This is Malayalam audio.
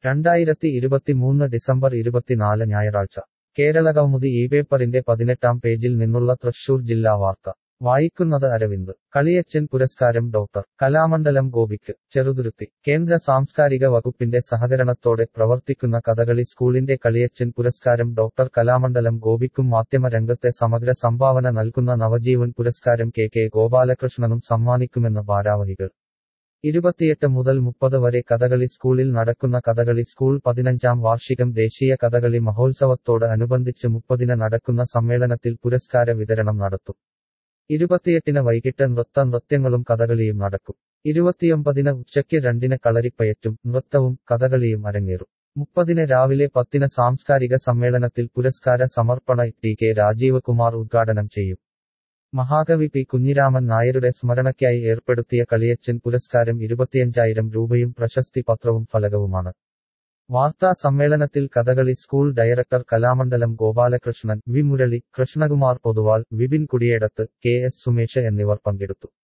രണ്ടായിരത്തി ഇരുപത്തിമൂന്ന് ഡിസംബർ ഇരുപത്തിനാല് ഞായറാഴ്ച കേരള കൗമുദി ഈ പേപ്പറിന്റെ പതിനെട്ടാം പേജിൽ നിന്നുള്ള തൃശൂർ ജില്ലാ വാർത്ത വായിക്കുന്നത് അരവിന്ദ് കളിയച്ചൻ പുരസ്കാരം ഡോക്ടർ കലാമണ്ഡലം ഗോപിക്ക് ചെറുതുരുത്തി കേന്ദ്ര സാംസ്കാരിക വകുപ്പിന്റെ സഹകരണത്തോടെ പ്രവർത്തിക്കുന്ന കഥകളി സ്കൂളിന്റെ കളിയച്ചൻ പുരസ്കാരം ഡോക്ടർ കലാമണ്ഡലം ഗോപിക്കും മാധ്യമരംഗത്തെ സമഗ്ര സംഭാവന നൽകുന്ന നവജീവൻ പുരസ്കാരം കെ കെ ഗോപാലകൃഷ്ണനും സമ്മാനിക്കുമെന്ന് ഭാരാവഹികൾ ഇരുപത്തിയെട്ട് മുതൽ മുപ്പത് വരെ കഥകളി സ്കൂളിൽ നടക്കുന്ന കഥകളി സ്കൂൾ പതിനഞ്ചാം വാർഷികം ദേശീയ കഥകളി മഹോത്സവത്തോട് അനുബന്ധിച്ച് മുപ്പതിന് നടക്കുന്ന സമ്മേളനത്തിൽ പുരസ്കാര വിതരണം നടത്തും ഇരുപത്തിയെട്ടിന് വൈകിട്ട് നൃത്ത നൃത്യങ്ങളും കഥകളിയും നടക്കും ഇരുപത്തിയൊമ്പതിന് ഉച്ചയ്ക്ക് രണ്ടിന് കളരിപ്പയറ്റും നൃത്തവും കഥകളിയും അരങ്ങേറും മുപ്പതിന് രാവിലെ പത്തിന് സാംസ്കാരിക സമ്മേളനത്തിൽ പുരസ്കാര സമർപ്പണ ടി കെ രാജീവ് കുമാർ ഉദ്ഘാടനം ചെയ്യും മഹാകവി പി കുഞ്ഞിരാമൻ നായരുടെ സ്മരണയ്ക്കായി ഏർപ്പെടുത്തിയ കളിയച്ചൻ പുരസ്കാരം ഇരുപത്തിയഞ്ചായിരം രൂപയും പ്രശസ്തി പത്രവും ഫലകവുമാണ് വാർത്താ സമ്മേളനത്തിൽ Kathakali school director Kalamandalam Gopalakrishnan V Murali Krishnakumar Poduval Vipin Kudiyedath K S Sumesh എന്നിവർ പങ്കെടുത്തു